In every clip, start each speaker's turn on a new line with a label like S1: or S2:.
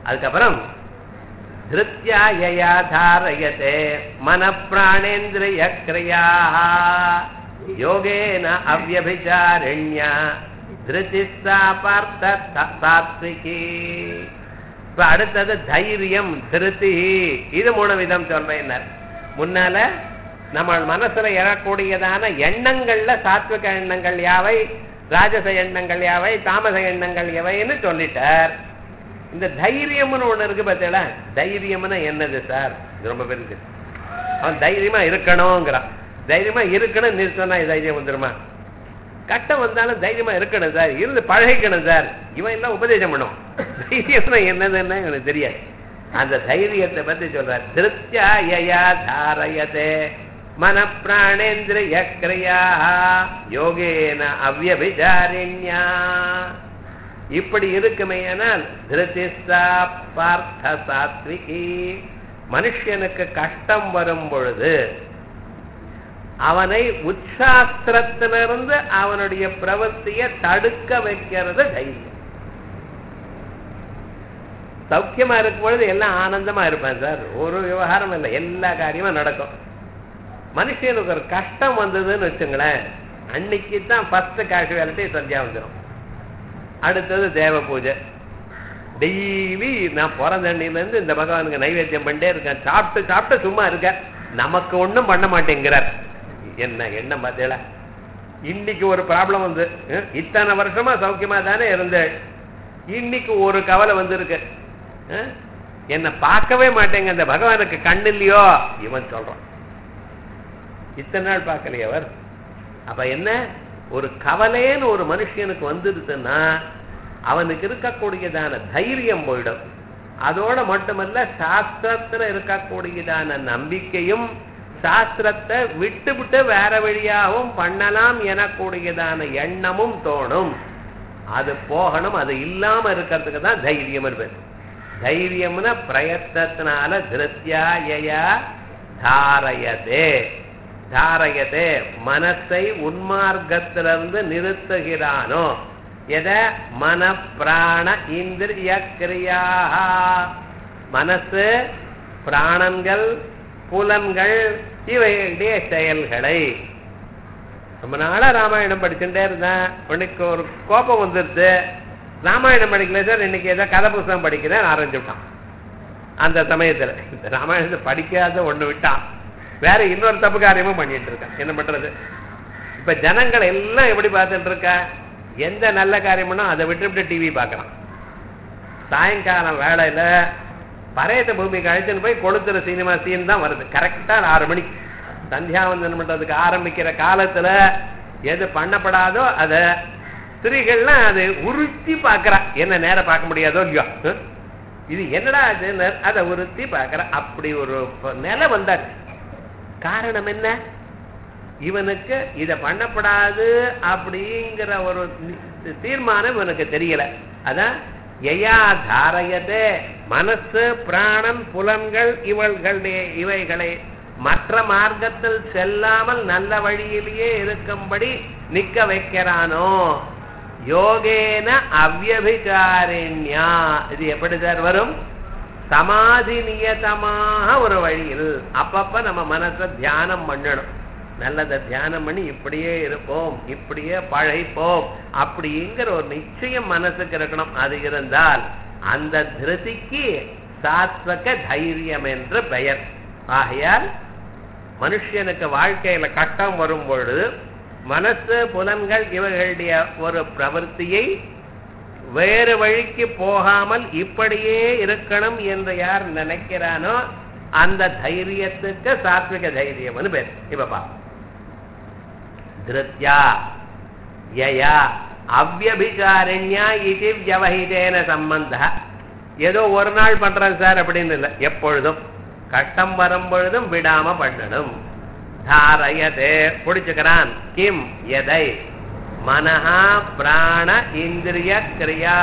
S1: அதுக்கப்புறம் திருத்தியாயயா தாரயதே மனப்பிராணேந்திரிய கிரியா யோகேன அவ்யபிச்சாரண்யா திருச்சிஸ்தா பார்த்த சா- சாத்விகி இப்ப அடுத்தது தைரியம் திருத்தி இது மூணு விதம் சொல்றேன் முன்னால நம்ம மனசுல எழக்கூடியதான எண்ணங்கள்ல சாத்விக எண்ணங்கள் யாவை ராஜச எண்ணங்கள் யாவை தாமச எண்ணங்கள் எவைன்னு சொல்லிட்டார் இந்த தைரியம்னு ஒண்ணு இருக்கு பார்த்தீங்களா தைரியம்னா என்னது சார் இது ரொம்ப பெருசு அவன் தைரியமா இருக்கணுங்கிறான் தைரியமா இருக்கணும் நீ சொன்னா தைரியம் வந்துருமா கட்டம் வந்தாலும் தைரியமா இருக்கணும் சார் இருந்து பழகிக்கணும் சார் இவன் எல்லாம் உபதேசம் பண்ணுவான் தைரியம்னா என்னதுன்னு எனக்கு தெரியாது அந்த தைரியத்தை பத்தி சொல்றார் திருத்தியாயா தாரயதே மன பிராணேந்திரிய கிரியா யோகேன அவ்யபிச்சாரிண்யா இப்படி இருக்குமேயானால் திருதிஸ்தா பார்த்த சாத்விகி மனுஷனுக்கு கஷ்டம் வரும் பொழுது அவனை உற்சாஸ்திரத்திலிருந்து அவனுடைய பிரவൃத்தியை தடுக்க வைக்கிறது தைரியம் சௌக்கியமா இருக்கும் பொழுது எல்லாம் ஆனந்தமா இருப்பேன் சார் ஒரு விவகாரம் இல்லை எல்லா காரியமும் நடக்கும் மனுஷனுக்கு ஒரு கஷ்டம் வந்ததுன்னு வச்சுங்களேன் அன்னைக்கு தான் ஃபர்ஸ்ட் கேஷுவாலிட்டி சந்தியா வந்துடும் அடுத்தது தேவ பூஜை டெய்லி நான் பிறந்தண்ணிலேருந்து இந்த பகவானுக்கு நைவேத்தியம் பண்ணிட்டே இருக்கேன் சாப்பிட்டு சாப்பிட்டு சும்மா இருக்க நமக்கு ஒண்ணும் பண்ண மாட்டேங்கிறார் என்ன என்ன பார்த்தீங்களா இன்னைக்கு ஒரு ப்ராப்ளம் வந்து அஹ், இத்தனை வருஷமா சௌக்கியமா தானே இருந்தேன் இன்னைக்கு ஒரு கவலை வந்திருக்கு அஹ், என்னை பார்க்கவே மாட்டேங்க இந்த பகவானுக்கு கண் இல்லையோ இவன் சொல்றான் இத்தனை நாள் பார்க்கலையே அவர் அப்ப என்ன ஒரு கவலைன்னு ஒரு மனுஷனுக்கு வந்துடுதுன்னா அவனுக்கு இருக்கக்கூடியதான தைரியம் போயிடும் அதோட மட்டுமல்ல சாஸ்திரத்துல இருக்கக்கூடியதான நம்பிக்கையும் சாஸ்திரத்தை விட்டு விட்டு வேற வழியாகவும் பண்ணலாம் எனக்கூடியதான எண்ணமும் தோணும் அது போகணும் அது இல்லாம இருக்கிறதுக்கு தான் தைரியம் இருப்பது தைரியம்னா பிரயத்தத்தினால திருத்தியாயா தாரயதே தாரயதே மனசை உன்மார்க்கத்திலிருந்து நிறுத்துகிறானோ எத மன பிராண இந்திரிய கிரியா மனசு பிராணங்கள் புலன்கள் இவைகளுடைய செயல்களை ரொம்ப நாளா ராமாயணம் படிச்சுட்டே இருந்தேன் உனக்கு ஒரு கோபம் வந்துருது ராமாயணம் படிக்கல சார் இன்னைக்கு ஏதோ கதை புஸ்தகம் படிக்கிறேன் ஆரம்பிச்சு விட்டான் அந்த சமயத்துல இந்த ராமாயணத்தை படிக்காத ஒண்ணு விட்டான் வேற இன்னொரு தப்பு காரியமும் பண்ணிட்டு இருக்கான் என்ன பண்றது இப்ப ஜனங்கள் எல்லாம் எப்படி பார்த்துட்டு இருக்கா எந்த நல்ல காரியம்னா அதை விட்டு விட்டு டிவி பார்க்கறான் சாயங்காலம் வேலையில பரையத்த பூமிக்கு அழைச்சுன்னு போய் கொளுத்துற சினிமா சீன் தான் வருது கரெக்டா ஆறு மணிக்கு சந்தியாவந்தனம் பண்றதுக்கு ஆரம்பிக்கிற காலத்துல எது பண்ணப்படாதோ அத ஸ்திரீகள்லாம் அது உறுத்தி பார்க்கறா என்ன நேரம் பார்க்க முடியாதோ இல்லையோ ஹம்? இது என்னடா அது அதை உறுத்தி பார்க்கற அப்படி ஒரு ப- நிலை வந்தாச்சு காரணம் என்ன இவனுக்கு இத பண்ணப்படாது அப்படிங்கிற ஒரு நி- தீர்மானம் இவனுக்கு தெரியல அதான் எயா தாரயதே மனசு பிராணன் புலன்கள் இவள்களுடைய இவைகளை மற்ற மார்க்கத்தில் செல்லாமல் நல்ல வழியிலேயே இருக்கும்படி நிக்க வைக்கிறானோ யோகேன அவ்யபிகாரிண்யா இது எப்படி சார் வரும் சமாதி நியதமாக ஒரு வழியில் அப்பப்ப நம்ம மனசை தியானம் பண்ணணும் நல்லதை தியானம் பண்ணி இப்படியே இருப்போம் இப்படியே பழைப்போம் அப்படிங்கிற ஒரு நிச்சயம் மனசுக்கு இருக்கணும் அது இருந்தால் அந்த திருதிக்கு சாத்வக தைரியம் என்று பெயர் ஆகையால் மனுஷனுக்கு வாழ்க்கையில கஷ்டம் வரும் பொழுது மனசு புலன்கள் இவர்களுடைய ஒரு பிரவൃத்தியை வேறு வழிக்கு போகாமல் இப்படியே இருக்கணும் என்று யார் நினைக்கிறானோ அந்த தைரியத்துக்கு சாத்விக தைரியம்னு பேர் இப்ப பா திருத்யா யயா அவ்யபிகாரண்யா இது வியவஹிதேன சம்பந்த ஏதோ ஒரு நாள் பண்றேன் சார் அப்படின்னு இல்லை எப்பொழுதும் கஷ்டம் வரும் பொழுதும் விடாம பண்ணணும் தாரயதே பிடிச்சுக்கிறான் கிம் எதை மனஹா பிராண இந்திரிய கிரியா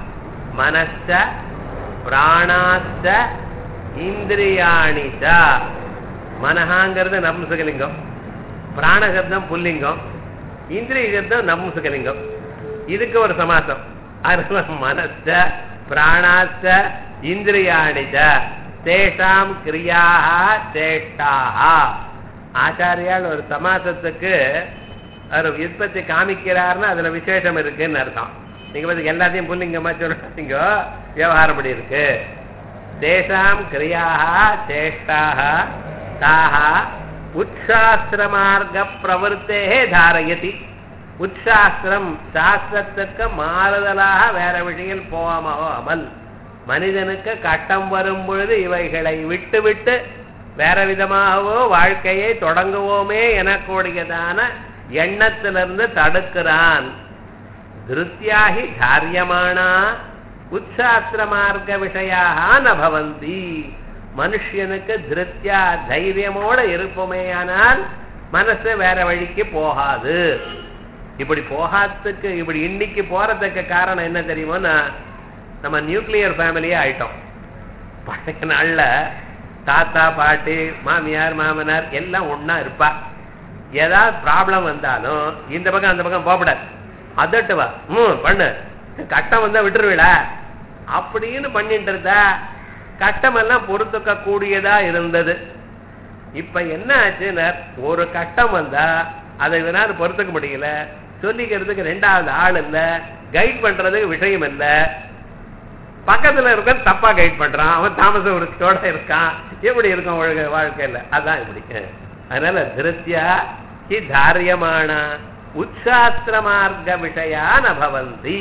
S1: மனச பிராணாச்ச இந்திரியாணி ச மனஹாங்கிறது நம்சுகலிங்கம் பிராணசப்தம் புல்லிங்கம் இந்திரிய சப்தம் நம்சுகலிங்கம் இதுக்கு ஒரு சமாசம் அதனால மனச பிராணாச்ச இந்திரியாணி ச தேஷாம் கிரியாக சேஷ்டாக ஆச்சாரியால் ஒரு சமாசத்துக்கு ஒரு விற்பத்தி காமிக்கிறாருன்னா அதுல விசேஷம் இருக்குன்னு அர்த்தம் நீங்க வந்து எல்லாத்தையும் புல்லிங்கமா சொல்றீங்க விவகாரம் படி இருக்கு தேசாம் கிரியாக சேஷ்டாக தாக உற்சாஸ்திரமார்க்க பிரவருத்தே தாரயதி உற்சாஸ்திரம் சாஸ்திரத்துக்கு மாறுதலாக வேற வழியில் போகாமல் மனிதனுக்கு கட்டம் வரும் பொழுது இவைகளை விட்டு விட்டு வேற விதமாகவோ வாழ்க்கையை தொடங்குவோமே எனக்கூடியதான எண்ணத்திலிருந்து தடுக்கிறான் திருத்தியாகி தாரியமானா உற்சாஸ்திர மார்க்க விஷயாக நபவந்தி மனுஷனுக்கு திருத்தியா தைரியமோட இருப்போமேயானால் மனசு வேற வழிக்கு போகாது இப்படி போகாததுக்கு இப்படி இன்னைக்கு போறதுக்கு காரணம் என்ன தெரியுமோன்னா நம்ம நியூக்ளியர் ஃபேமிலியே ஆயிட்டோம் பழைய நாள்ல தாத்தா பாட்டி மாமியார் மாமனார் எல்லாம் ஒண்ணா இருப்பா ஏதாவது ப்ராப்ளம் வந்தாலும் இந்த பக்கம் அந்த பக்கம் போகக்கூடாது அதட்டு வா ம் பண்ணு கட்டம் வந்தா விட்டுருவிடா அப்படின்னு பண்ணிட்டு இருந்தா கட்டம் எல்லாம் பொறுத்துக்க கூடியதா இருந்தது இப்ப என்ன ஆச்சுன்னா ஒரு கட்டம் வந்தா அதை வேணாலும் பொறுத்துக்க முடியல சொல்லிக்கிறதுக்கு ரெண்டாவது ஆள் இல்ல கைட் பண்றதுக்கு விஷயம் இல்ல பக்கத்துல இருக்க தப்பா கைட் பண்றான் அவன் தாமச விருத்தியோட இருக்கான் எப்படி இருக்கும் வாழ்க்கை வாழ்க்கையில அதான் இப்படி அதனால திருத்தியா ஹி தாரியமான உச்சாஸ்திர மார்க்க விஷயா நபவந்தி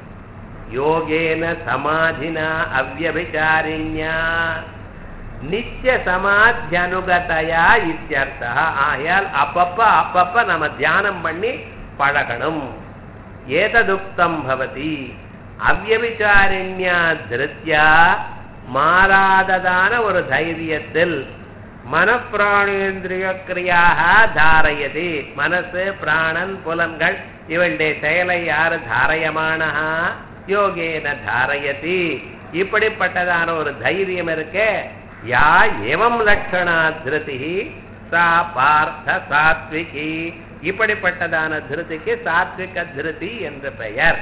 S1: யோகேன சமாதினா அவ்வபிச்சாரிண்யா நித்திய சமாத்தியனுகதையா இத்தியர்த்தா ஆயால் அப்பப்ப அப்பப்ப நம்ம தியானம் பண்ணி பழகணும் ஏததுக்தம் பவதி அவ்வபிச்சாரிண்யா திருத்தியா மாறாததான ஒரு தைரியத்தில் மனப்பிராணேந்திரிய கிரியாக தாரயதி மனசு பிராணன் புலன்கள் இவளுடைய செயலை யாரு தாரயமான யோகேன தாரயதி இப்படிப்பட்டதான ஒரு தைரியம் இருக்கே யா எவம் லட்சணா திருதி சா பார்த்த சாத்விகி இப்படிப்பட்டதான திருதிக்கு சாத்விக திருதி என்று பெயர்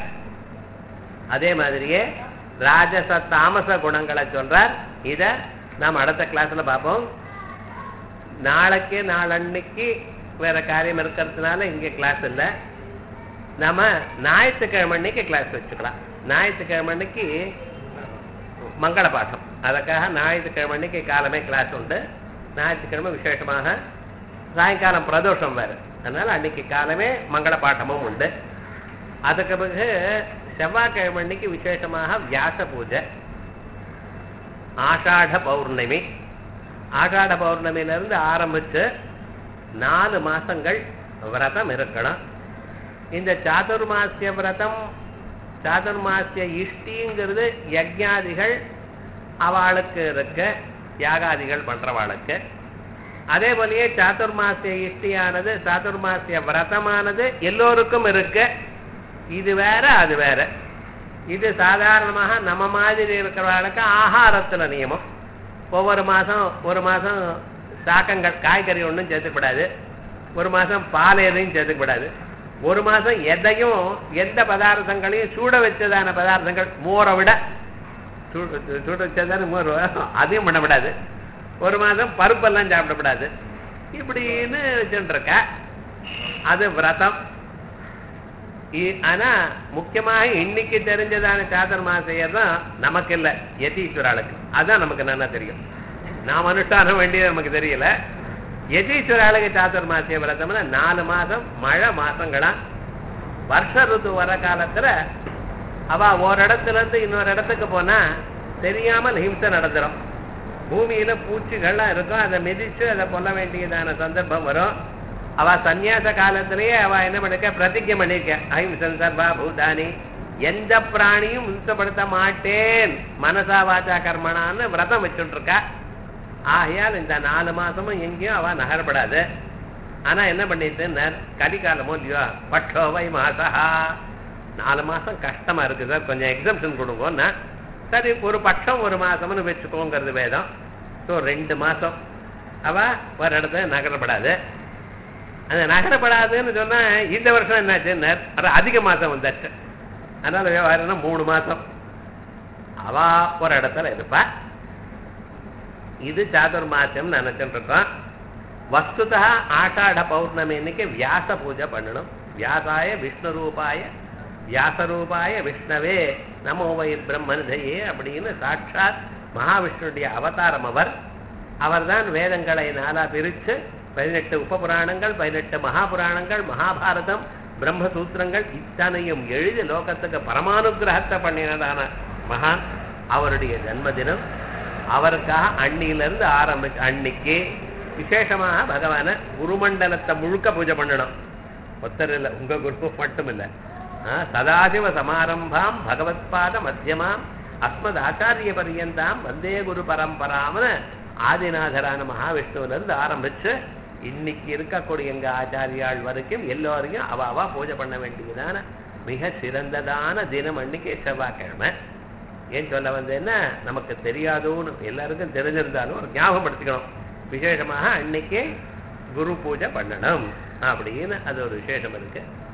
S1: அதே மாதிரியே ராஜச தாமச குணங்களை சொல்றார் இத நாம் அடுத்த கிளாஸ்ல பார்ப்போம் நாளைக்கு நாளன்னைக்கு வேற காரியம் இருக்கிறதுனால இங்க கிளாஸ் இல்லை நாம ஞாயிற்றுக்கிழமை அன்னைக்கு கிளாஸ் வச்சுக்கலாம் ஞாயிற்றுக்கிழமை அன்னைக்கு மங்கள பாடம் அதுக்காக ஞாயிற்றுக்கிழமை அன்னைக்கு காலமே கிளாஸ் உண்டு ஞாயிற்றுக்கிழமை விசேஷமாக சாயங்காலம் பிரதோஷம் வேறு அதனால அன்னைக்கு காலமே மங்கள பாட்டமும் உண்டு அதுக்கு பிறகு செவ்வாய்க்கிழமை அன்னைக்கு விசேஷமாக வியாச பூஜை ஆஷாட பௌர்ணமி ஆஷாட பௌர்ணமியிலிருந்து ஆரம்பிச்சு நாலு மாசங்கள் விரதம் இருக்கணும் இந்த சாதுர்மாசிய விரதம் சாதுர்மாசிய இஷ்டிங்கிறது யஜ்ஞாதிகள் அவளுக்கு இருக்க யாகாதிகள் பண்றவாளுக்கு அதே போலயே சாதுர்மாசிய இஷ்டியானது சாதுர்மாசிய விரதமானது எல்லோருக்கும் இருக்கு இது வேற அது வேற இது சாதாரணமாக நம்ம மாதிரி இருக்கிறவர்களுக்கு ஆகாரத்துல நியமம் ஒவ்வொரு மாசம் ஒரு மாசம் சாக்கங்கள் காய்கறி ஒன்றும் சேர்த்துக்கூடாது ஒரு மாசம் பால் எதையும் சேர்த்துக்கூடாது ஒரு மாசம் எதையும் எந்த பதார்த்தங்களையும் சூட வச்சதான பதார்த்தங்கள் மோரை விட சூட சூட வச்சதான மோர் அதையும் பண்ணக்கூடாது ஒரு மாதம் பருப்பெல்லாம் சாப்பிடக்கூடாது இப்படின்னு வச்சுட்டு இருக்க அது விரதம் இ- ஆனா முக்கியமாக இன்னைக்கு தெரிஞ்சதான சாதர் மாசையர் தான் நமக்கு இல்ல யதீஸ்வராளுக்கு அதான் நமக்கு நல்லா தெரியும் நாம் அனுஷ்டானம் வேண்டியது நமக்கு தெரியல யதீஸ்வராளுக்கு சாதர் மாசிய விரதம்னா நாலு மாசம் மழை மாசங்களா வருஷ ருத்து வர காலத்துல அவ ஒரு இடத்துல இருந்து இன்னொரு இடத்துக்கு போனா தெரியாமல் ஹிம்சை நடந்துரும் பூமியில பூச்சிகள்லாம் இருக்கும் அதை மிதிச்சு அதை கொல்ல வேண்டியதான சந்தர்ப்பம் வரும் அவ சந்நியாச காலத்திலேயே அவ என்ன பண்ணிருக்க பிரதிஜை பண்ணிருக்க அஹிம்சன் சர்வா பூதானி எந்த பிராணியும் இம்சப்படுத்த மாட்டேன் மனசா வாச்சா கர்மனான்னு விரதம் வச்சுட்டு இருக்கா ஆகையால் இந்த நாலு மாசமும் எங்கேயும் அவ நகரப்படாது ஆனா என்ன பண்ணிட்டு கலிகாலமோ இல்லையோ பட்டோவை மாசா நாலு மாசம் கஷ்டமா இருக்கு சார் கொஞ்சம் எக்ஸம்ஷன் கொடுங்கன்னா சரி ஒரு பட்சம் ஒரு மாசம்னு வச்சுக்கோங்கிறது வேதம் ஸோ ரெண்டு மாசம் அவ ஒரு இடத்துல நகரப்படாது அந்த நகரப்படாதுன்னு சொன்னா இந்த வருஷம் என்னாச்சுன்னு அதிக மாசம் வந்தாச்சு அதனால விவகாரம்னா மூணு மாசம் அவா ஒரு இடத்துல இருப்பா இது சாதுர்மாசியம் நினைச்சுட்டு இருக்கோம் வஸ்துதா ஆஷாட பௌர்ணமி அன்னைக்கு வியாச பூஜை பண்ணணும் வியாசாய விஷ்ணு ரூபாய வியாசரூபாய விஷ்ணவே நமோ வை பிரம்மனிதையே அப்படின்னு சாட்சாத் மகாவிஷ்ணுடைய அவதாரம் அவர் அவர்தான் வேதங்களை நாலா பிரித்து பதினெட்டு உபபுராணங்கள் பதினெட்டு மகாபுராணங்கள் மகாபாரதம் பிரம்மசூத்திரங்கள் இத்தனையும் எழுதி லோகத்துக்கு பரமானுகிரகத்தை பண்ணினதான மகான் அவருடைய ஜன்மதினம் அவருக்காக அன்னியிலிருந்து ஆரம்பிச்சு அன்னைக்கு விசேஷமாக பகவான குருமண்டலத்தை முழுக்க பூஜை பண்ணணும் ஒத்தர் இல்லை உங்க குரு மட்டும் இல்லை ஆ, சதாசிவ சமாரம்பாம் பகவத்பாத மத்தியமாம் அஸ்மத் ஆச்சாரிய பரியந்தாம் வந்தே குரு பரம்பராம்னு ஆதிநாதரான மகாவிஷ்ணுவிலிருந்து ஆரம்பிச்சு இன்னைக்கு இருக்கக்கூடிய எங்க ஆச்சாரியாள் வரைக்கும் எல்லோரையும் அவ அவ பூஜை பண்ண வேண்டியதான மிக சிறந்ததான தினம் அன்னைக்கு செவ்வாய்க்கிழமை ஏன் சொல்ல வந்தேன்னா நமக்கு தெரியாதோன்னு எல்லாருக்கும் தெரிஞ்சிருந்தாலும் ஒரு ஞாபகப்படுத்திக்கணும் விசேஷமாக அன்னைக்கு குரு பூஜை பண்ணணும் அப்படின்னு அது ஒரு விசேஷம் இருக்கு